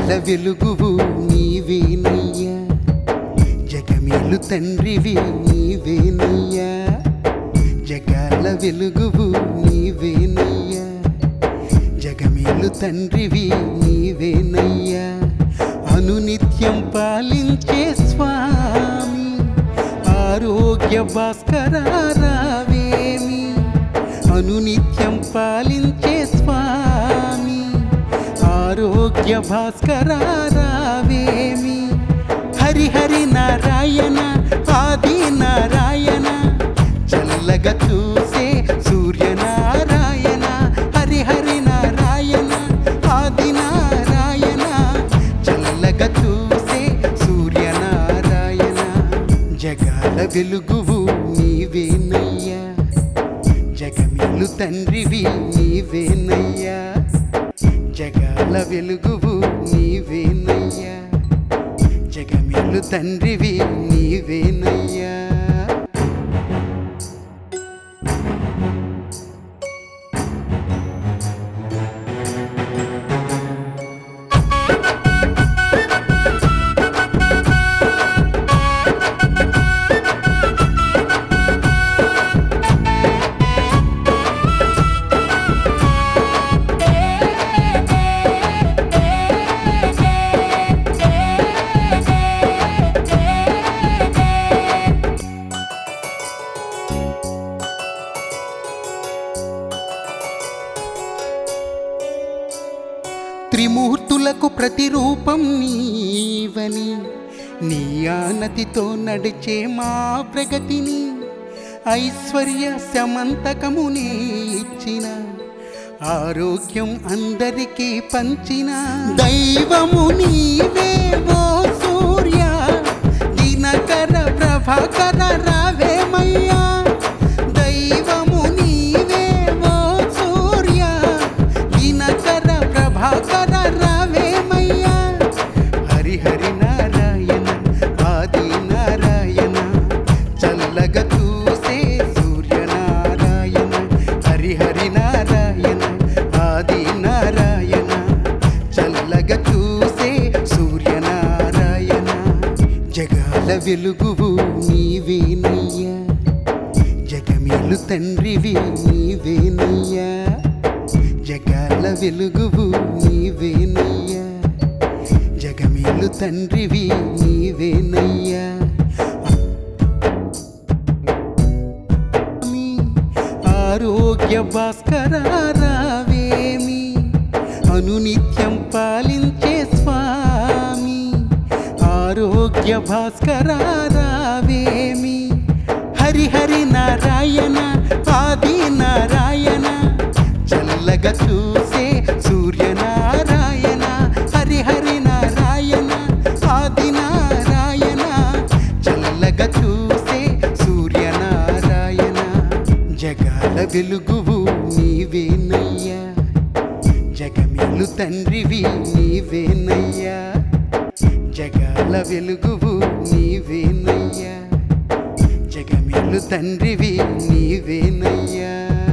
జగాల వెలుగువు నీవేనయ్యా జగమేలు తండ్రివి నీవేనయ్యా జగాల వెలుగువు నీవేనయ్యా జగమేలు తండ్రివి నీవేనయ్యా అనునిత్యం పాలించే స్వామి ఆరోగ్య భాస్కరారావేమి అనునిత్యం పాలించే స్వామి ఆరోగ్య భాస్కరారావేమి హరిహరి నారాయణ ఆది నారాయణ చల్లగా చూసే సూర్యనారాయణ హరిహరి నారాయణ ఆది నారాయణ చల్లగా చూసే సూర్యనారాయణ జగాల వెలుగువు నీవేనయ్యా జగమేలు తండ్రివి నీవేనయ్యా జగాల వెలుగువు నీవేనయ్యా జగమేలు తండ్రివి నీవేనయ్యా త్రిమూర్తులకు ప్రతిరూపం నీవని నీ ఆనతితో నడిచే మా ప్రగతిని ఐశ్వర్య సమంతకముని ఇచ్చిన ఆరోగ్యం అందరికీ పంచిన దైవము నీవే ఓ సూర్య దినకర ప్రభాకర రావేమయ్యా దైవము నీవే ఓ సూర్య దినకర ప్రభాకర రావేమయ్యా హరిహరి నారాయణ ఆది నారాయణ చల్లగా చూసే సూర్యనారాయణ హరిహరి నారాయణ ఆది నారాయణ చల్లగా చూసే సూర్యనారాయణ జగాల వెలుగువు నీవేనయ్యా జగమేలు తండ్రివి నీవేనయ్యా జగాల వెలుగువు నీవేనయ్యా జగమేలు తండ్రివి నీవేనయ్యా స్వామి, ఆరోగ్య భాస్కరారావేమి అనునిత్యం పాలించే స్వామి ఆరోగ్య భాస్కరారావేమి హరిహరి నారాయణ ఆది నారాయణ చల్లగా చూసే సూర్యనారాయణ హరిహరి నారాయణ ఆది నారాయణ చల్లగా చూసే సూర్యనారాయణ జగాల వెలుగువు నీవేనయ్యా జగమేలు తండ్రివి నీవేనయ్యా జగాల వెలుగువు నీవేనయ్యా జగమేలు తండ్రివి నీవేనయ్యా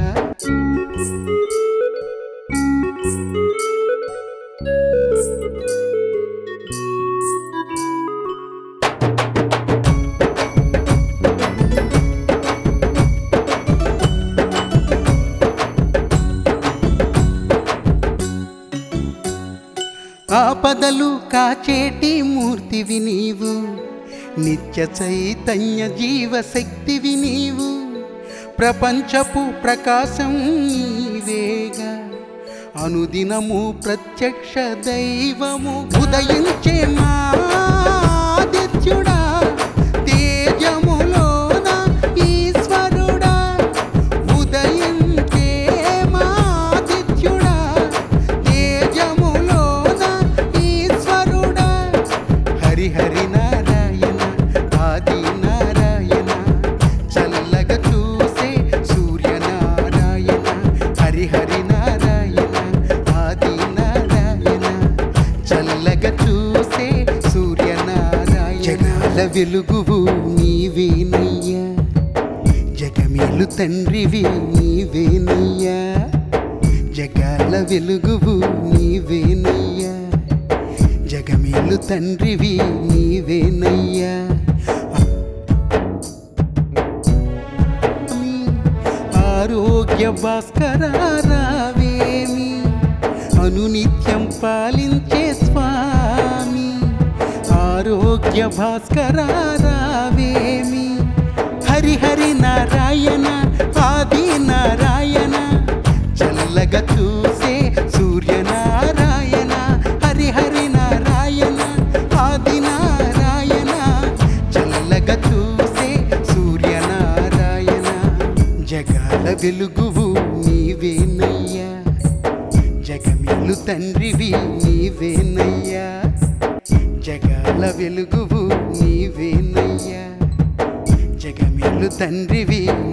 ఆపదలు కాచేటి మూర్తివి నీవు నిత్య చైతన్య జీవశక్తివి నీవు ప్రపంచపు ప్రకాశం నీవేగా అనుదినము ప్రత్యక్ష దైవము ఉదయించే మా ఆదిత్యుడా తేజములోన ఈశ్వరుడా ఉదయించే మా ఆదిత్యుడా తేజములోన ఈశ్వరుడా హరిహరి నారాయణ ఆది నారాయణ చల్లగా చూసే సూర్యనారాయణ హరిహరి నారాయణ ఆది నారాయణ చల్లగా చూసే సూర్యనారాయణ జగాల వెలుగువు నీవేనయ్యా జగమేలు తండ్రివి నీవేనయ్యా జగాల వెలుగువు నీవేనయ్యా జగమేలు తండ్రివి నీవేనయ్యా ఆరోగ్య భాస్కరారావేమి అనునిత్యం పాలించే స్వామి ఆరోగ్య భాస్కరారావేమి హరిహరి నారాయణ ఆది నారాయణ చల్లగా చూసే సూర్యనారాయణ హరిహరి నారాయణ ఆది నారాయణ చల్లగా చూసే సూర్యనారాయణ జగాల వెలుగువు నీవేనయ్యా జగమేలు తండ్రివి నీవేనయ్యా జగాల వెలుగువు నీవేనయ్యా జగమేలు తండ్రివి